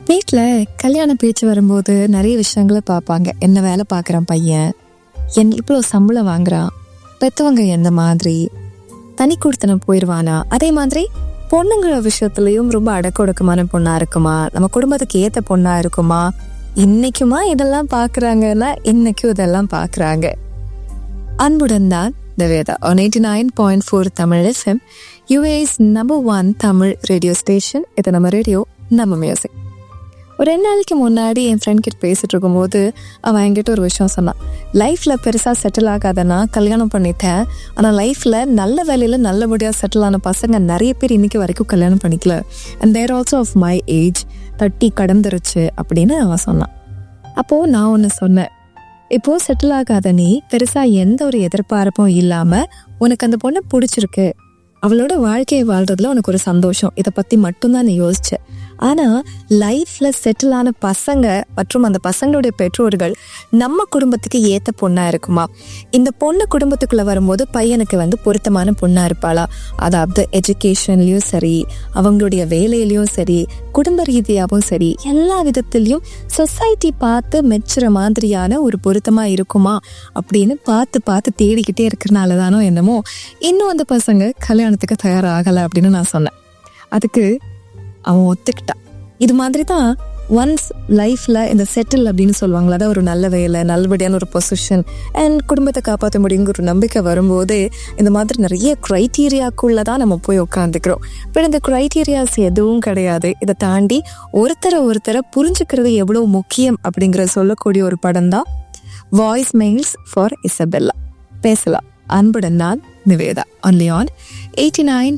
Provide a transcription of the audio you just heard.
வீட்டில் கல்யாண பேச்சு வரும்போது நிறைய விஷயங்களை பார்ப்பாங்க என்ன வேலை பார்க்குறான் பையன் என் இவ்வளோ சம்பளம் வாங்குறான் பெற்றவங்க எந்த மாதிரி தனி கொடுத்தனம் போயிடுவானா அதே மாதிரி பொண்ணுங்கிற விஷயத்துலயும் ரொம்ப அடக்கொடுக்கமான பொண்ணா இருக்குமா நம்ம குடும்பத்துக்கு ஏத்த பொண்ணா இருக்குமா இன்னைக்குமா இதெல்லாம் பார்க்கறாங்கன்னா இன்னைக்கும் இதெல்லாம் பார்க்கறாங்க அன்புடன் தான் Nivetha one eighty nine point four Tamil FM US number one Tamil radio station இது நம்ம ரேடியோ நம்ம மியூசிக் ஒரு ரெண்டு நாளைக்கு முன்னாடி என் ஃப்ரெண்ட் கிட்ட பேசிட்டு இருக்கும்போது அவன் என்கிட்ட ஒரு விஷயம் சொன்னான் லைஃப்பில் பெருசாக செட்டில் ஆகாதனா கல்யாணம் பண்ணிட்டேன் ஆனால் லைஃப்பில் நல்ல வேலையில் நல்லபடியாக செட்டில் ஆன பசங்க நிறைய பேர் இன்னைக்கு வரைக்கும் கல்யாணம் பண்ணிக்கல and there also of my age தட்டி கடந்துருச்சு அப்படின்னு அவன் சொன்னான் அப்போது நான் ஒன்று சொன்னேன் இப்போ செட்டில் ஆகாத நீ பெருசாக எந்த ஒரு எதிர்பார்ப்பும் இல்லாமல் உனக்கு அந்த பொண்ணை பிடிச்சிருக்கு அவளோட வாழ்க்கையை வாழ்றதுல உனக்கு ஒரு சந்தோஷம் இதை பற்றி மட்டும்தான் நீ யோசிச்ச ஆனால் லைஃப்பில் செட்டில் ஆன பசங்க மற்றும் அந்த பசங்களுடைய பெற்றோர்கள் நம்ம குடும்பத்துக்கு ஏற்ற பொண்ணாக இருக்குமா இந்த பொண்ணு குடும்பத்துக்குள்ளே வரும்போது பையனுக்கு வந்து பொருத்தமான பொண்ணாக இருப்பாளா அதாவது எஜுகேஷன்லேயும் சரி அவங்களுடைய வேலையிலையும் சரி குடும்ப ரீதியாகவும் சரி எல்லா விதத்துலேயும் சொசைட்டி பார்த்து மெச்சுற மாதிரியான ஒரு பொருத்தமாக இருக்குமா அப்படின்னு பார்த்து பார்த்து தேடிக்கிட்டே இருக்கிறனால தானோ என்னமோ இன்னும் அந்த பசங்க கல்யாணத்துக்கு தயாராகலை அப்படின்னு நான் சொன்னேன் அதுக்கு அவன் ஒத்துக்கிட்டான் இது மாதிரி தான் ஒன்ஸ் லைஃப்பில் இந்த செட்டில் அப்படின்னு சொல்லுவாங்களா அதாவது ஒரு நல்ல வேலை நல்லபடியான ஒரு பொசிஷன் அண்ட் குடும்பத்தை காப்பாற்ற முடியுங்கிற ஒரு நம்பிக்கை வரும்போது இந்த மாதிரி நிறைய க்ரைட்டீரியாக்குள்ளே தான் நம்ம போய் உட்காந்துக்கிறோம் பட் இந்த க்ரைட்டீரியாஸ் எதுவும் கிடையாது இதை தாண்டி ஒருத்தரை ஒருத்தரை புரிஞ்சுக்கிறது எவ்வளோ முக்கியம் அப்படிங்கிற சொல்லக்கூடிய ஒரு படம் தான் வாய்ஸ் மெயில்ஸ் ஃபார் இசபெல்லா பேசலாம் அன்புடன் நான் Nivetha only on eighty nine